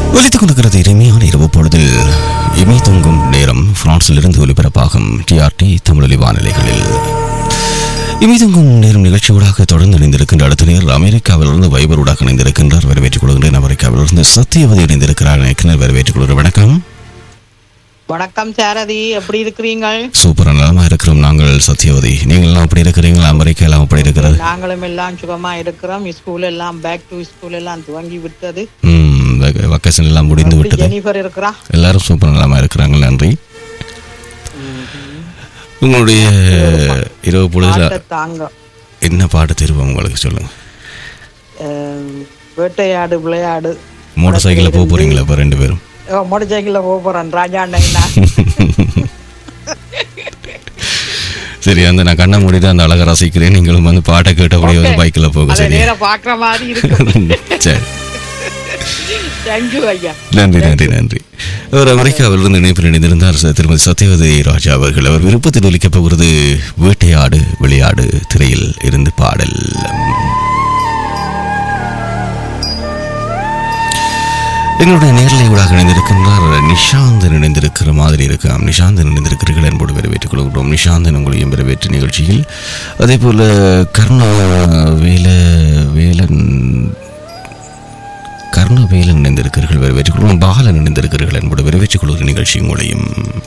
ஒலித்துக் கொண்டிருக்கிறது இனிமையான இரவு பொழுதில் இமை தூங்கும் நேரம் பிரான்சிலிருந்து ஒலிபரப்பாகும் டிஆர்டி தமிழொலி வானிலைகளில் இமை தூங்கும் நேரம் நிகழ்ச்சியூடாக தொடர்ந்து இணைந்திருக்கின்ற அடுத்த நேர் அமெரிக்காவிலிருந்து வைபரூடாக இணைந்திருக்கின்றார் வரவேற்றுக் கொள்கின்றேன் அமெரிக்காவிலிருந்து சத்தியவதி இணைந்திருக்கிறார் நினைக்கிறேன் வரவேற்றுக் கொள்கிறேன் வணக்கம் வணக்கம் சாரதி எப்படி இருக்கிறீங்கள் சூப்பர் நலமா இருக்கிறோம் நாங்கள் சத்தியவதி நீங்களும் அப்படி இருக்கிறீங்களா அமெரிக்கா எல்லாம் அப்படி இருக்கிறது நாங்களும் எல்லாம் சுகமா இருக்கிறோம் ஸ்கூல் எல்லாம் பேக் டு ஸ்கூல் எல்லாம் துவங்கி விட்டது ம் வக்கேஷன் எல்லாம் முடிந்து எப்படி விட்டது ஜெனிஃபர் இருக்கிறா எல்லாரும் சூப்பர் நலமா இருக்கிறாங்க நன்றி உங்களுடைய இரவு பொழுதுல பாட்டை தாங்க என்ன பாட்டு தெரியும் உங்களுக்கு சொல்லுங்க அஹ், வேட்டையாடு விளையாடு மோட்டார் சைக்கிளில் போக போறீங்களா இப்போ ரெண்டு பேரும் மோட்டர் சைக்கிள்ல போக போறேன் ராஜா அண்ணா சரி அந்த நான் கண்ணை மூடிட்டு அந்த அழகை ரசிக்கிறேன் நீங்களும் வந்து பாட்டை கேட்டபடியே வந்து பைக்கில் போக அதை சரி நேரம் பாக்குற மாதிரி இருக்கு சரி தேங்க்யூ ஐயா நன்றி நன்றி நன்றி அவர் அமெரிக்காவிலிருந்து இணைப்பில் இணைந்திருந்தார் ச- திருமதி சத்யவதி ராஜா அவர்கள் அவர் விருப்பத்தில் ஒலிக்கப் போகிறது வேட்டையாடு விளையாடு திரையில் இருந்து பாடல் எங்களுடைய நேரலை ஊடாக இணைந்திருக்கின்றார் நிஷாந்தன் இணைந்திருக்கிற மாதிரி இருக்காம் நிஷாந்தன் இணைந்திருக்கிறீர்கள் என்போடு வரவேற்றுக் கொள்கிறோம் நிஷாந்தன் உங்களையும் வரவேற்று நிகழ்ச்சியில் அதே போல கர்ணா வேல வேலன் கர்ணவேலன் இணைந்திருக்கிறீர்கள் வரவேற்றுக் கொள்வோம் பாலன் இணைந்திருக்கிறீர்கள் என்பது வரவேற்றுக் கொள்கிற நிகழ்ச்சி உங்களையும்